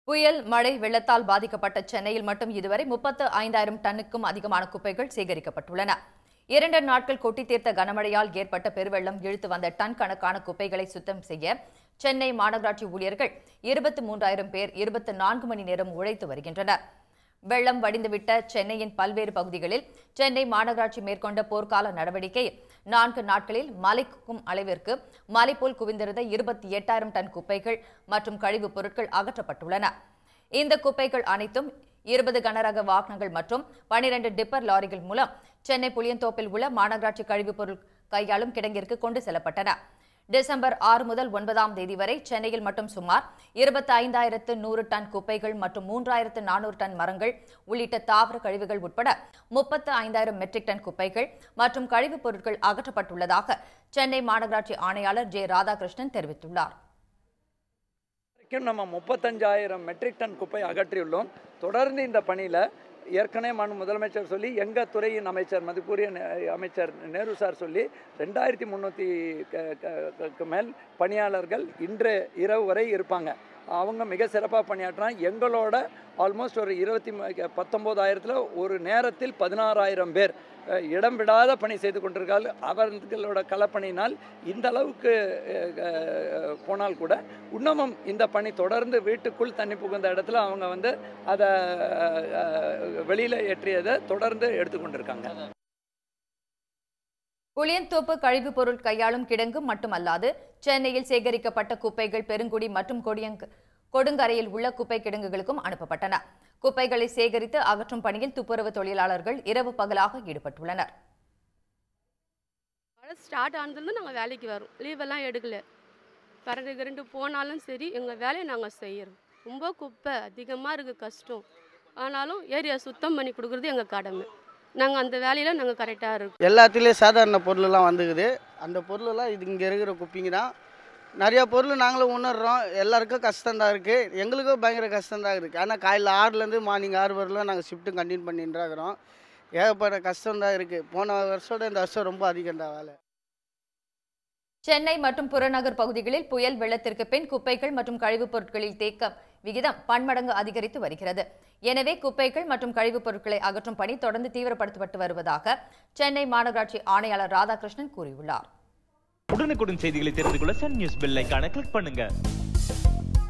புயல் மழை வெள்ளத்தால் பாதிக்கப்பட்ட சென்னையில் மட்டும் இதுவரை முப்பத்து ஐந்தாயிரம் டன்னுக்கும் அதிகமான குப்பைகள் சேகரிக்கப்பட்டுள்ளன இரண்டு நாட்கள் கொட்டி தீர்த்த கனமழையால் ஏற்பட்ட பெருவெள்ளம் இழுத்து வந்த டன் கணக்கான குப்பைகளை சுத்தம் செய்ய சென்னை மாநகராட்சி ஊழியர்கள் இருபத்தி மூன்றாயிரம் பேர் இருபத்தி நான்கு மணி நேரம் உழைத்து வருகின்றனர் வெள்ளம் வடிந்துவிட்ட சென்னையின் பல்வேறு பகுதிகளில் சென்னை மாநகராட்சி மேற்கொண்ட போர்க்கால நடவடிக்கை நான்கு நாட்களில் மலைக்கும் அளவிற்கு மலை போல் குவிந்திருந்த இருபத்தி எட்டாயிரம் டன் குப்பைகள் மற்றும் கழிவுப் பொருட்கள் அகற்றப்பட்டுள்ளன இந்த குப்பைகள் அனைத்தும் இருபது கனரக வாகனங்கள் மற்றும் பனிரெண்டு டிப்பர் லாரிகள் மூலம் சென்னை புளியந்தோப்பில் உள்ள மாநகராட்சி கழிவுப் பொருள் கையாளும் கிடங்கிற்கு கொண்டு செல்லப்பட்டன டிசம்பர் ஆறு முதல் ஒன்பதாம் தேதி வரை சென்னையில் மட்டும் சுமார் இருபத்தி ஐந்தாயிரத்து நூறு டன் குப்பைகள் மற்றும் மூன்றாயிரத்து நானூறு டன் மரங்கள் உள்ளிட்ட தாவர கழிவுகள் உட்பட முப்பத்து ஐந்தாயிரம் மெட்ரிக் டன் குப்பைகள் மற்றும் கழிவுப் பொருட்கள் அகற்றப்பட்டுள்ளதாக சென்னை மாநகராட்சி ஆணையாளர் ஜே ராதாகிருஷ்ணன் தெரிவித்துள்ளார் வரைக்கும் நம்ம முப்பத்தஞ்சாயிரம் மெட்ரிக் டன் குப்பை அகற்றியுள்ளோம் தொடர்ந்து இந்த பணியில் ஏற்கனவே மாண்பு முதலமைச்சர் சொல்லி எங்கள் துறையின் அமைச்சர் மதிப்புரிய நே- அமைச்சர் நேரு சார் சொல்லி ரெண்டாயிரத்தி முந்நூற்றி மேல் பணியாளர்கள் இன்று இரவு வரை இருப்பாங்க அவங்க மிக சிறப்பாக பணியாற்றுறாங்க எங்களோட ஆல்மோஸ்ட் ஒரு இருபத்தி பத்தொம்போதாயிரத்தில் ஒரு நேரத்தில் பதினாறாயிரம் பேர் அஹ், இடம் விடாத பணி செய்து கொண்டிருக்கார்கள் அவர்களோட களப்பணியினால் இந்த அளவுக்கு அஹ், அஹ், போனால் கூட இன்னமும் இந்த பணி தொடர்ந்து வீட்டுக்குள் தண்ணி புகுந்த இடத்துல அவங்க வந்து அதை வெளியில் ஏற்றியதை தொடர்ந்து எடுத்துக்கொண்டிருக்காங்க புளியந்தோப்பு கழிவுப் பொருள் கையாளும் கிடங்கு மட்டுமல்லாது சென்னையில் சேகரிக்கப்பட்ட குப்பைகள் பெருங்குடி மற்றும் கொடியங்கு கொடுங்கரையில் உள்ள குப்பை கிடங்குகளுக்கும் அனுப்பப்பட்டன குப்பைகளை சேகரித்து அகற்றும் பணியில் துப்புரவு தொழிலாளர்கள் இரவு பகலாக ஈடுபட்டுள்ளனர் மழை ஸ்டார்ட் ஆனதுலேருந்து நாங்கள் வேலைக்கு வரோம் லீவெல்லாம் எடுக்கல கரண்ட் கரண்ட் போனாலும் சரி எங்கள் வேலையை நாங்கள் செய்கிறோம் ரொம்ப குப்பை அதிகமாக இருக்குது கஷ்டம் ஆனாலும் ஏரியா சுத்தம் பண்ணி கொடுக்குறது எங்கள் கடமை நாங்கள் அந்த வேலையில் நாங்கள் கரெக்டாக இருக்கோம் எல்லாத்துலேயும் சாதாரண பொருளெல்லாம் வந்துக்குது அந்த பொருளெல்லாம் இது இங்கே இருக்கிற குப்பிங்க தான் நிறையா பொருள் நாங்களும் உணர்றோம் எல்லாருக்கும் கஷ்டம்தான் இருக்குது எங்களுக்கும் பயங்கர கஷ்டம்தான் இருக்குது ஆனால் காலையில் ஆறுலேருந்து மார்னிங் ஆறு வரலாம் நாங்கள் ஷிஃப்ட்டு கண்டினியூ பண்ணிட்டு இருக்கிறோம் ஏகப்பட்ட கஷ்டம்தான் இருக்குது போன வருஷத்தோட இந்த வருஷம் ரொம்ப அதிகம் தான் வேலை சென்னை மற்றும் புறநகர் பகுதிகளில் புயல் வெள்ளத்திற்கு பின் குப்பைகள் மற்றும் கழிவுப் பொருட்களில் தேக்கம் விகிதம் பன்மடங்கு அதிகரித்து வருகிறது எனவே குப்பைகள் மற்றும் கழிவுப் பொருட்களை அகற்றும் பணி தொடர்ந்து தீவிரப்படுத்தப்பட்டு வருவதாக சென்னை மாநகராட்சி ஆணையாளர் ராதாகிருஷ்ணன் கூறியுள்ளார் உடனுக்குடன் செய்திகளை தெரிந்து கொள்ள சன் நியூஸ் பெல் ஐகானை கிளிக் பண்ணுங்க